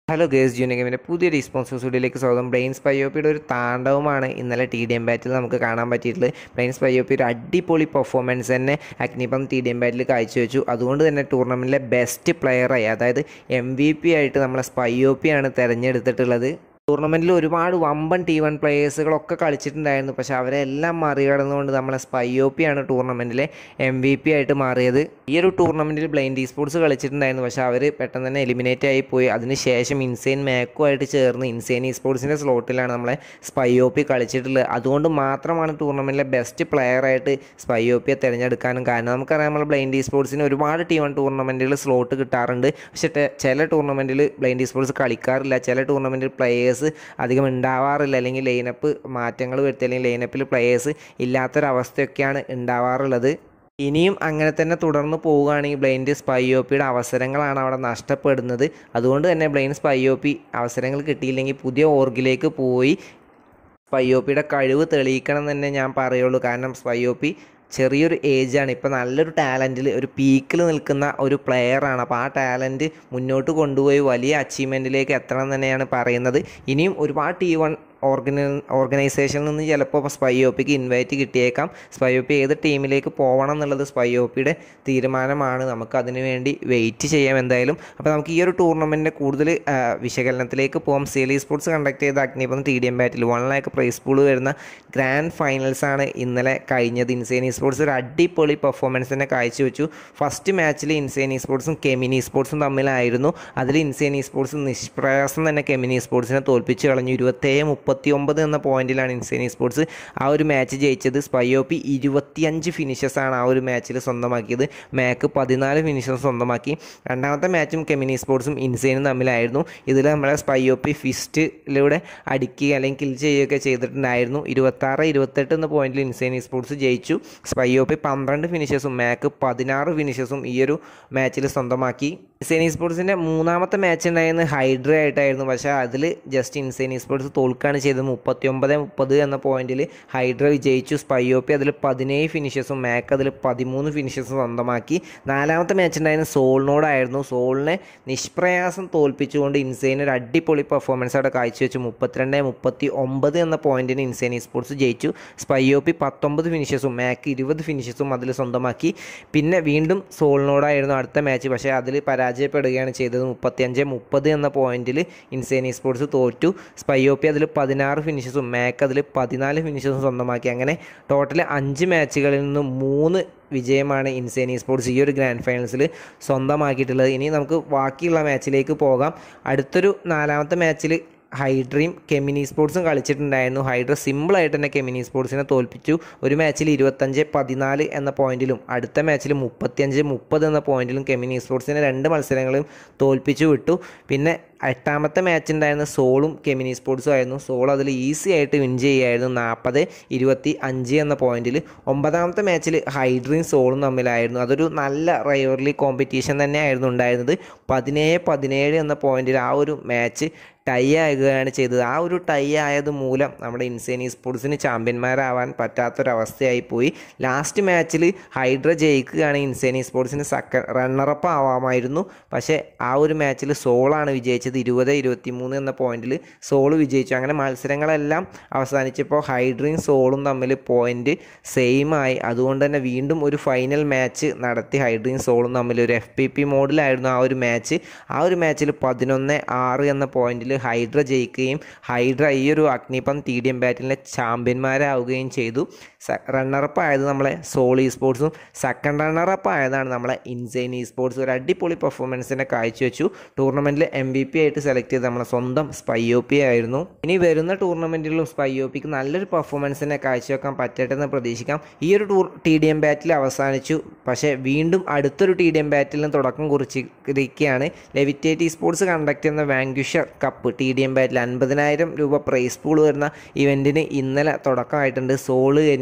hello guys junior ഗെയിമിൻ്റെ പുതിയൊരു sponsor സ്റ്റുഡിയോയിലേക്ക് സ്വാഗതം ബ്രെയിൻസ് പയ്യോപ്പിയുടെ ഒരു താണ്ഡവമാണ് ഇന്നലെ ടി ഡി എം ബാറ്റിൽ നമുക്ക് കാണാൻ പറ്റിയിട്ടുള്ളത് ബ്രെയിൻസ് പയ്യോപ്പി ഒരു അടിപൊളി പെർഫോമൻസ് തന്നെ അഗ്നിപം ടി ഡി എം ബാറ്റിൽ കാഴ്ചവെച്ചു അതുകൊണ്ട് തന്നെ ടൂർണമെൻറ്റിലെ ബെസ്റ്റ് പ്ലെയറായി അതായത് എം വി പി ആയിട്ട് നമ്മളെ സ്പയ്യോപ്പിയാണ് തിരഞ്ഞെടുത്തിട്ടുള്ളത് ടൂർണമെൻറ്റിൽ ഒരുപാട് വമ്പൻ ടി വൺ പ്ലേയേഴ്സുകളൊക്കെ കളിച്ചിട്ടുണ്ടായിരുന്നു പക്ഷെ അവരെല്ലാം മറികടന്നുകൊണ്ട് നമ്മളെ സ്പൈയോപ്പിയാണ് ടൂർണമെൻറ്റിലെ എം വി പി ആയിട്ട് മാറിയത് ഈ ഒരു ടൂർണമെൻറ്റിൽ ബ്ലൈൻഡ് സ്പോർട്സ് കളിച്ചിട്ടുണ്ടായിരുന്നു പക്ഷെ അവർ പെട്ടെന്ന് തന്നെ എലിമിനേറ്റ് ആയി പോയി അതിനുശേഷം ഇൻസെയിൻ മാക്കുമായിട്ട് ചേർന്ന് ഇൻസെയിൻ ഈ സ്പോർട്സിൻ്റെ സ്ലോട്ടിലാണ് നമ്മളെ സ്പൈയോപ്പി കളിച്ചിട്ടുള്ളത് അതുകൊണ്ട് മാത്രമാണ് ടൂർണമെൻറ്റിലെ ബെസ്റ്റ് പ്ലെയറായിട്ട് സ്പൈയോപ്പിയെ തിരഞ്ഞെടുക്കാനും കാരണം നമുക്കറിയാം നമ്മൾ ബ്ലൈൻഡ് സ്പോർട്സിന് ഒരുപാട് ടി വൺ ടൂർണമെൻറ്റുകൾ സ്ലോട്ട് കിട്ടാറുണ്ട് പക്ഷേ ടെ- ചില ടൂർണമെൻറ്റിൽ ബ്ലൈൻഡ് സ്പോർട്സ് കളിക്കാറില്ല ചില ടൂർണമെൻറ്റിൽ പ്ലെയേഴ്സ് അധികം ഉണ്ടാവാറില്ല അല്ലെങ്കിൽ ലൈനപ്പ് മാറ്റങ്ങൾ വരുത്തി അല്ലെങ്കിൽ ലൈനപ്പിൽ പ്ലെയേഴ്സ് ഇല്ലാത്തൊരവസ്ഥയൊക്കെയാണ് ഉണ്ടാവാറുള്ളത് ഇനിയും അങ്ങനെ തന്നെ തുടർന്ന് പോവുകയാണെങ്കിൽ ബ്ലൈൻഡ് സ്പൈയോപ്പിയുടെ അവസരങ്ങളാണ് അവിടെ നഷ്ടപ്പെടുന്നത് അതുകൊണ്ട് തന്നെ ബ്ലൈൻഡ് സ്പൈയോപ്പി അവസരങ്ങൾ കിട്ടിയില്ലെങ്കിൽ പുതിയ ഓർഗിലേക്ക് പോയി സ്പൈയോപ്പിയുടെ കഴിവ് തെളിയിക്കണം എന്ന് തന്നെ ഞാൻ പറയുള്ളൂ കാരണം സ്പൈയോപ്പി ചെറിയൊരു ഏജാണ് ഇപ്പോൾ നല്ലൊരു ടാലൻറ്റിൽ ഒരു പീക്കിൽ നിൽക്കുന്ന ഒരു പ്ലെയറാണ് അപ്പോൾ ആ ടാലൻറ്റ് മുന്നോട്ട് കൊണ്ടുപോയി വലിയ അച്ചീവ്മെൻറ്റിലേക്ക് എത്തണം എന്ന് തന്നെയാണ് പറയുന്നത് ഇനിയും ഒരുപാട് ടി വൺ ഓർഗന ഓർഗനൈസേഷനിൽ നിന്ന് ചിലപ്പോൾ സ്പൈയോപ്പിക്ക് ഇൻവൈറ്റ് കിട്ടിയേക്കാം സ്പൈയോപ്പി ഏത് ടീമിലേക്ക് പോകണം എന്നുള്ളത് സ്പൈയോപ്പിയുടെ തീരുമാനമാണ് നമുക്ക് അതിനു വേണ്ടി വെയിറ്റ് ചെയ്യാം എന്തായാലും അപ്പോൾ നമുക്ക് ഈ ഒരു ടൂർണമെൻറ്റിൻ്റെ കൂടുതൽ ആ, വിശകലനത്തിലേക്ക് പോകാം സിയലി സ്പോർട്സ് കണ്ടക്ട് ചെയ്ത അഗ്നിപം T D M battle one lakh prize pool വരുന്ന ഗ്രാൻഡ് ഫൈനൽസാണ് ഇന്നലെ കഴിഞ്ഞത് ഇൻസേനി സ്പോർട്സ് ഒരു അടിപൊളി പെർഫോമൻസ് തന്നെ കാഴ്ചവെച്ചു ഫസ്റ്റ് മാച്ചിൽ ഇൻസേനി സ്പോർട്സും കെമിനി സ്പോർട്സും തമ്മിലായിരുന്നു അതിൽ ഇൻസേനി സ്പോർട്സ് നിഷ്പ്രയാസം തന്നെ കെമിനി സ്പോർട്സിനെ തോൽപ്പിച്ച് കളഞ്ഞു ഇരുപത്തേഴ് മുപ്പത്തി ഒമ്പത് എന്ന പോയിന്റിലാണ് ഇൻസേനി സ്പോർട്സ് ആ ഒരു മാച്ച് ജയിച്ചത് സ്പൈയോപ്പി ഇരുപത്തിയഞ്ച് ഫിനിഷസ് ആണ് ആ ഒരു മാച്ചിൽ സ്വന്തമാക്കിയത് മാക്ക് പതിനാല് ഫിനിഷസ് സ്വന്തമാക്കി രണ്ടാമത്തെ മാച്ചും കെമിനി സ്പോർട്സും ഇൻസേനും തമ്മിലായിരുന്നു ഇതിൽ നമ്മളെ സ്പൈയോപ്പി ഫിസ്റ്റിലൂടെ അടിക്കുക അല്ലെങ്കിൽ കിൽ ചെയ്യുകയൊക്കെ ചെയ്തിട്ടുണ്ടായിരുന്നു ഇരുപത്താറ് ഇരുപത്തെട്ട് എന്ന പോയിന്റിൽ ഇൻസേനി സ്പോർട്സ് ജയിച്ചു സ്പൈയോപ്പി പന്ത്രണ്ട് ഫിനിഷസും മാക്ക് പതിനാറ് ഫിനിഷസും ഈ ഒരു മാച്ചിൽ സ്വന്തമാക്കി ഇൻസേനി സ്പോർട്സിൻ്റെ മൂന്നാമത്തെ മാച്ച് ഉണ്ടായിരുന്നത് ഹൈഡ്ര ആയിട്ടായിരുന്നു പക്ഷേ അതിൽ ജസ്റ്റ് ഇൻസേനി സ്പോർട്സ് തോൽക്കുകയാണ് ചെയ്തത് മുപ്പത്തി ഒമ്പത് മുപ്പത് എന്ന പോയിന്റിൽ ഹൈഡ്ര വിജയിച്ചു സ്പൈയോപ്പി അതിൽ പതിനേഴ് ഫിനിഷസും മാക്ക് അതിൽ പതിമൂന്ന് ഫിനിഷസും സ്വന്തമാക്കി നാലാമത്തെ മാച്ച് ഉണ്ടായിരുന്നത് സോളിനോടായിരുന്നു സോളിനെ നിഷ്പ്രയാസം തോൽപ്പിച്ചുകൊണ്ട് ഇൻസൈൻ ഒരു അടിപൊളി പെർഫോമൻസ് അവിടെ കാഴ്ചവെച്ചു മുപ്പത്തിരണ്ട് മുപ്പത്തി ഒമ്പത് എന്ന പോയിന്റിന് ഇൻസൈൻ സ്പോർട്സ് ജയിച്ചു സ്പൈയോപ്പി പത്തൊമ്പത് ഫിനിഷസും മാക്ക് ഇരുപത് ഫിനിഷസും അതിൽ സ്വന്തമാക്കി പിന്നെ വീണ്ടും സോളിനോടായിരുന്നു അടുത്ത മാച്ച് പക്ഷേ അതിൽ പരാജയപ്പെടുകയാണ് ചെയ്തത് മുപ്പത്തിയഞ്ച് മുപ്പത് എന്ന പോയിന്റിൽ ഇൻസൈനി സ്പോർട്സ് തോറ്റു സ്പൈയോപ്പി അതിൽ പതിനാറ് ഫിനിഷസും മാക്ക് അതിൽ പതിനാല് ഫിനിഷസും സ്വന്തമാക്കി അങ്ങനെ ടോട്ടൽ അഞ്ച് മാച്ചുകളിൽ നിന്ന് മൂന്ന് വിജയമാണ് ഇൻസേനി സ്പോർട്സ് ഈ ഒരു ഗ്രാൻഡ് ഫൈനൽസിൽ സ്വന്തമാക്കിയിട്ടുള്ളത് ഇനി നമുക്ക് ബാക്കിയുള്ള മാച്ചിലേക്ക് പോകാം അടുത്തൊരു നാലാമത്തെ മാച്ചിൽ ഹൈഡ്രയും കെമിനി സ്പോർട്സും കളിച്ചിട്ടുണ്ടായിരുന്നു ഹൈഡ്ര സിമ്പിളായിട്ട് തന്നെ കെമിനി സ്പോർട്സിനെ തോൽപ്പിച്ചു ഒരു മാച്ചിൽ ഇരുപത്തഞ്ച് പതിനാല് എന്ന പോയിന്റിലും അടുത്ത മാച്ചിൽ മുപ്പത്തിയഞ്ച് മുപ്പത് എന്ന പോയിന്റിലും കെമിനി സ്പോർട്സിനെ രണ്ട് മത്സരങ്ങളും തോൽപ്പിച്ചു വിട്ടു പിന്നെ എട്ടാമത്തെ മാച്ച് ഉണ്ടായിരുന്ന സോളും കെമിനി സ്പോർട്സും ആയിരുന്നു സോൾ അതിൽ ഈസി ആയിട്ട് വിൻ ചെയ്യുകയായിരുന്നു നാൽപ്പത് ഇരുപത്തി അഞ്ച് എന്ന പോയിന്റിൽ ഒമ്പതാമത്തെ മാച്ചിൽ ഹൈഡ്രയും സോളും തമ്മിലായിരുന്നു അതൊരു നല്ല റൈവർലി കോമ്പറ്റീഷൻ തന്നെയായിരുന്നു ഉണ്ടായിരുന്നത് പതിനേഴ് പതിനേഴ് എന്ന പോയിന്റിൽ ആ ഒരു മാച്ച് ടൈ ആകുകയാണ് ചെയ്തത് ആ ഒരു ടൈ ആയത് മൂലം നമ്മുടെ ഇൻസേനി സ്പോർട്സിന് ചാമ്പ്യന്മാരാവാൻ പറ്റാത്തൊരവസ്ഥയായി പോയി ലാസ്റ്റ് മാച്ചിൽ ഹൈഡ്ര ജയിക്കുകയാണ് ഇൻസേനി സ്പോർട്സിന് സക്ക റണ്ണറപ്പ് ആവാമായിരുന്നു പക്ഷേ ആ ഒരു മാച്ചിൽ സോളാണ് വിജയിച്ചത് ഇരുപത് ഇരുപത്തി മൂന്ന് എന്ന പോയിന്റിൽ സോൾ വിജയിച്ചു അങ്ങനെ മത്സരങ്ങളെല്ലാം അവസാനിച്ചപ്പോൾ ഹൈഡ്രയും സോളും തമ്മിൽ പോയിന്റ് സെയിം ആയി അതുകൊണ്ട് തന്നെ വീണ്ടും ഒരു ഫൈനൽ മാച്ച് നടത്തി ഹൈഡ്രയും സോളും തമ്മിൽ ഒരു എഫ് പി പി മോഡിലായിരുന്നു ആ ഒരു മാച്ച് ആ ഒരു മാച്ചിൽ പതിനൊന്ന് ആറ് എന്ന പോയിന്റിൽ ഹൈഡ്ര ജയിക്കുകയും ഹൈഡ്ര ഈ ഒരു അഗ്നിപം ടി ഡി എം ബാറ്റിലെ ചാമ്പ്യന്മാരാവുകയും ചെയ്തു റണ്ണറപ്പ് ആയത് നമ്മളെ സോളി സ്പോർട്സും സെക്കൻഡ് റണ്ണറപ്പ് ആയതാണ് നമ്മളെ ഇൻസൈൻ ഇ സ്പോർട്സ് ഒരു അടിപൊളി പെർഫോമൻസിനെ കാഴ്ചവെച്ചു ടൂർണമെൻറ്റിൽ എം വി പി ആയിട്ട് സെലക്ട് ചെയ്ത് നമ്മളെ സ്വന്തം സ്പൈയോപ്പി ആയിരുന്നു ഇനി വരുന്ന ടൂർണമെൻറ്റിലും സ്പൈയോപ്പിക്ക് നല്ലൊരു പെർഫോമൻസിനെ കാഴ്ചവെക്കാൻ പറ്റട്ടെ എന്ന് പ്രതീക്ഷിക്കാം ഈ ഒരു tour T D M battle അവസാനിച്ചു പക്ഷേ വീണ്ടും അടുത്തൊരു ടി ഡി എം ബാറ്റിലും തുടക്കം കുറിച്ചിരിക്കുകയാണ് ലെവിറ്റേറ്റ് സ്പോർട്സ് കണ്ടക്ട് ചെയ്യുന്ന Vanquisher cup T D M battle അൻപതിനായിരം രൂപ പ്രൈസ് പൂൾ വരുന്ന ഇവൻറ്റിന് ഇന്നലെ തുടക്കമായിട്ടുണ്ട് സോള് കെനി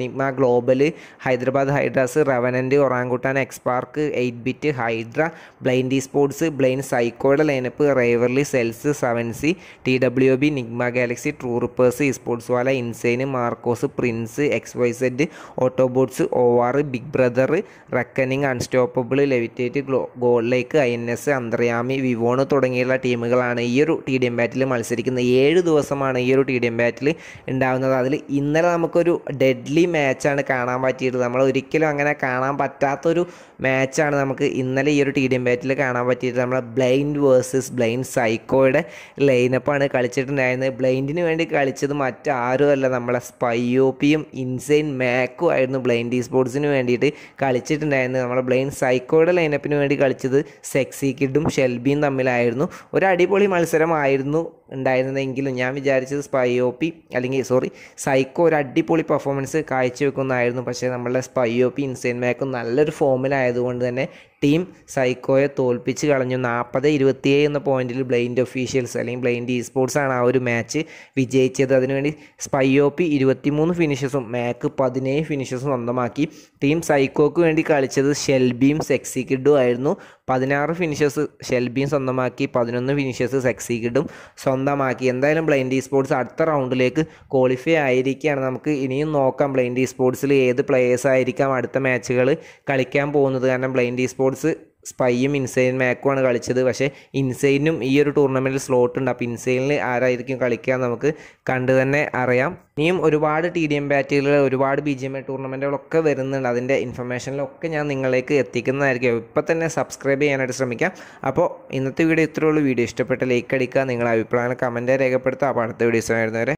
Enigma Global Hyderabad Hydras Revenant Orangutan XSpark eight bit Hydra Blind sports Blind സൈക്കോയുടെ ലൈനപ്പ് റൈവർലി സെൽസ് seven C T W B Nigma Galaxy True Rippers sports വാല ഇൻസൈന് Marcos Prince X Y Z Autobots O R Big Brother Reckoning Unstoppable Levitate Glow ഗോളിലേക്ക് I N S അന്തർയാമി വിവോണ് തുടങ്ങിയുള്ള ടീമുകളാണ് ഈ ഒരു ടി ഡി എം ബാറ്റിൽ മത്സരിക്കുന്നത് ഏഴ് ദിവസമാണ് ഈ ഒരു ടി ഡി എം ബാറ്റിൽ ഉണ്ടാകുന്നത് അതിൽ ഇന്നലെ നമുക്കൊരു ഡെഡ്ലി മാച്ചാണ് കാണാൻ പറ്റിയിട്ടുള്ളത് നമ്മൾ ഒരിക്കലും അങ്ങനെ കാണാൻ പറ്റാത്തൊരു മാച്ചാണ് നമുക്ക് ഇന്നലെ ഈ ഒരു ടി ഡി എം ബാറ്റിൽ കാണാൻ പറ്റിയിട്ട് നമ്മളെ ബ്ലൈൻഡ് വേഴ്സസ് ബ്ലൈൻഡ് സൈക്കോയുടെ ലൈനപ്പാണ് കളിച്ചിട്ടുണ്ടായിരുന്നത് ബ്ലൈൻഡിന് വേണ്ടി കളിച്ചത് മറ്റാരുമല്ല നമ്മളെ സ്പൈയോപ്പിയും ഇൻസൈൻ മാക്കും ആയിരുന്നു ബ്ലൈൻഡ് സ്പോർട്സിന് വേണ്ടിയിട്ട് കളിച്ചിട്ടുണ്ടായിരുന്നത് നമ്മളെ ബ്ലൈൻഡ് സൈക്കോയുടെ ലൈനപ്പിന് വേണ്ടി കളിച്ചത് സെക്സി കിഡും ഷെൽബിയും തമ്മിലായിരുന്നു ഒരു അടിപൊളി മത്സരമായിരുന്നു ഉണ്ടായിരുന്നെങ്കിലും ഞാൻ വിചാരിച്ചത് സ്പൈയോപ്പി അല്ലെങ്കിൽ സോറി സൈക്കോ ഒരു അടിപൊളി പെർഫോമൻസ് കാഴ്ചവെക്കുന്നതായിരുന്നു പക്ഷേ നമ്മളുടെ സ്പൈയോപ്പി ഇൻസൈൻ മാക്കും നല്ലൊരു ഫോമിലായതുകൊണ്ട് തന്നെ ടീം സൈക്കോയെ തോൽപ്പിച്ച് കളഞ്ഞു നാൽപ്പത് ഇരുപത്തിയേഴ് എന്ന പോയിന്റിൽ ബ്ലൈൻഡ് ഒഫീഷ്യൽസ് അല്ലെങ്കിൽ ബ്ലൈൻഡ് ഇ സ്പോർട്സ് ആണ് ആ ഒരു മാച്ച് വിജയിച്ചത് അതിനുവേണ്ടി സ്പൈയോപ്പി ഇരുപത്തിമൂന്ന് ഫിനിഷസും മാക്ക് പതിനേഴ് ഫിനിഷസും സ്വന്തമാക്കി ടീം സൈക്കോക്ക് വേണ്ടി കളിച്ചത് ഷെൽബിയും സെക്സി കിഡും ആയിരുന്നു പതിനാറ് ഫിനിഷസ് ഷെൽബിയും സ്വന്തമാക്കി പതിനൊന്ന് ഫിനിഷസ് സെക്സി കിഡും സ്വന്തമാക്കി എന്തായാലും ബ്ലൈൻഡ് ഇ സ്പോർട്സ് അടുത്ത റൗണ്ടിലേക്ക് ക്വാളിഫൈ ആയിരിക്കുകയാണ് നമുക്ക് ഇനിയും നോക്കാം ബ്ലൈൻഡ് ഇ സ്പോർട്സിൽ ഏത് പ്ലേയേഴ്സ് ആയിരിക്കാം അടുത്ത മാച്ചുകൾ കളിക്കാൻ പോകുന്നത് കാരണം ബ്ലൈൻഡ് ഇ സ്പോർട്സ് സ്പൈയും ഇൻസൈൻ മാക്കുമാണ് കളിച്ചത് പക്ഷേ ഇൻസൈനും ഈ ഒരു ടൂർണമെൻറ്റിൽ സ്ലോട്ട് ഉണ്ട് അപ്പോൾ ഇൻസൈനിൽ ആരായിരിക്കും കളിക്കുക നമുക്ക് കണ്ടു തന്നെ അറിയാം ഇനിയും ഒരുപാട് ടി ഡി എം ബാറ്റുകൾ ഒരുപാട് ബി ജി എം ഐ ടൂർണമെൻറ്റുകളൊക്കെ വരുന്നുണ്ട് അതിൻ്റെ ഇൻഫർമേഷനിലൊക്കെ ഞാൻ നിങ്ങളിലേക്ക് എത്തിക്കുന്നതായിരിക്കും ഇപ്പം തന്നെ സബ്സ്ക്രൈബ് ചെയ്യാനായിട്ട് ശ്രമിക്കാം അപ്പോൾ ഇന്നത്തെ വീഡിയോ ഇത്രയുള്ള വീഡിയോ ഇഷ്ടപ്പെട്ട ലൈക്ക് അടിക്കുക നിങ്ങളുടെ അഭിപ്രായങ്ങൾ കമൻറ്റ് രേഖപ്പെടുത്തുക അപ്പോൾ അടുത്ത വീഡിയോസ് വരുന്നവരെ